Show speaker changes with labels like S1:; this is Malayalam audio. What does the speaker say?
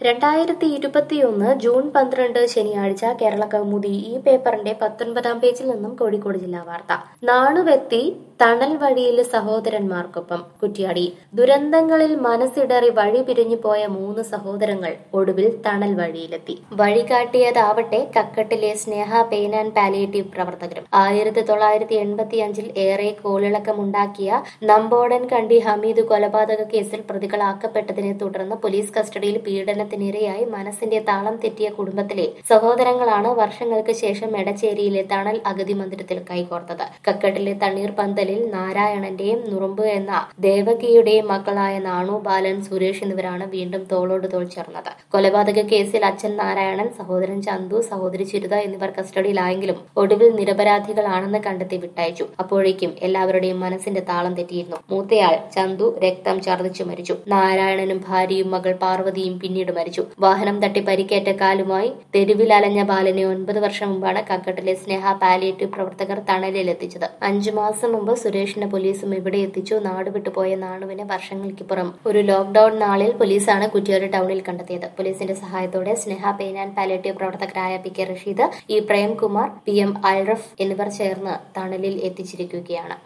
S1: രണ്ടായിരത്തി ഇരുപത്തിയൊന്ന് ജൂൺ പന്ത്രണ്ട് ശനിയാഴ്ച കേരള കൗമുദി ഈ പേപ്പറിന്റെ പത്തൊൻപതാം പേജിൽ നിന്നും കോഴിക്കോട് ജില്ലാ വാർത്ത നാണുവെത്തി തണൽ വഴിയിൽ സഹോദരന്മാർക്കൊപ്പം കുറ്റ്യാടി ദുരന്തങ്ങളിൽ മനസ്സിടറി വഴി പിരിഞ്ഞു പോയ മൂന്ന് സഹോദരങ്ങൾ ഒടുവിൽ തണൽ വഴിയിലെത്തി വഴി കാട്ടിയതാവട്ടെ കക്കട്ടിലെ സ്നേഹ പെയിൻ ആൻഡ് പാലിയേറ്റീവ് പ്രവർത്തകരും ആയിരത്തി തൊള്ളായിരത്തി എൺപത്തി അഞ്ചിൽ ഏറെ കോളിളക്കമുണ്ടാക്കിയ നമ്പോടൻ കണ്ടി ഹമീദ് കൊലപാതക കേസിൽ പ്രതികളാക്കപ്പെട്ടതിനെ തുടർന്ന് പോലീസ് കസ്റ്റഡിയിൽ പീഡനത്തിനിരയായി മനസ്സിന്റെ താളം തെറ്റിയ കുടുംബത്തിലെ സഹോദരങ്ങളാണ് വർഷങ്ങൾക്ക് ശേഷം എടച്ചേരിയിലെ തണൽ അഗതി മന്ദിരത്തിൽ കൈകോർത്തത് കക്കട്ടിലെ തണ്ണീർ പന്തലിൽ നാരായണന്റെയും നുറുമ്പ് എന്ന ദേവകിയുടെയും മക്കളായ നാണു ബാലൻ സുരേഷ് എന്നിവരാണ് വീണ്ടും തോളോട് തോൾ ചേർന്നത് കൊലപാതക കേസിൽ അച്ഛൻ നാരായണൻ സഹോദരൻ ചന്തു സഹോദരി ചിരുത എന്നിവർ കസ്റ്റഡിയിലായെങ്കിലും ഒടുവിൽ നിരപരാധികളാണെന്ന് കണ്ടെത്തി വിട്ടയച്ചു അപ്പോഴേക്കും എല്ലാവരുടെയും മനസ്സിന്റെ താളം തെറ്റിയിരുന്നു മൂത്തയാൾ ചന്തു രക്തം ഛർദ്ദിച്ചു മരിച്ചു നാരായണനും ഭാര്യയും മകൾ പാർവതിയും പിന്നീട് മരിച്ചു വാഹനം തട്ടി പരിക്കേറ്റ കാലുമായി തെരുവിൽ അലഞ്ഞ ബാലനെ ഒൻപത് വർഷം മുമ്പാണ് കക്കട്ടിലെ സ്നേഹ പാലിയേറ്റീവ് പ്രവർത്തകർ തണലിൽ എത്തിച്ചത് അഞ്ചു മാസം മുമ്പ് സുരേഷിനെ പോലീസും ഇവിടെ എത്തിച്ചു നാട് വിട്ടുപോയ നാണുവിനെ വർഷങ്ങൾക്കിപ്പുറം ഒരു ലോക്ഡൌൺ നാളിൽ പോലീസാണ് കുറ്റിയാടി ടൗണിൽ കണ്ടെത്തിയത് പോലീസിന്റെ സഹായത്തോടെ സ്നേഹ പെയിൻ ആൻഡ് പാലിയേറ്റീവ് പ്രവർത്തകരായ P K Rasheed E Premkumar P M Alraf എന്നിവർ ചേർന്ന് തണലിൽ എത്തിച്ചിരിക്കുകയാണ്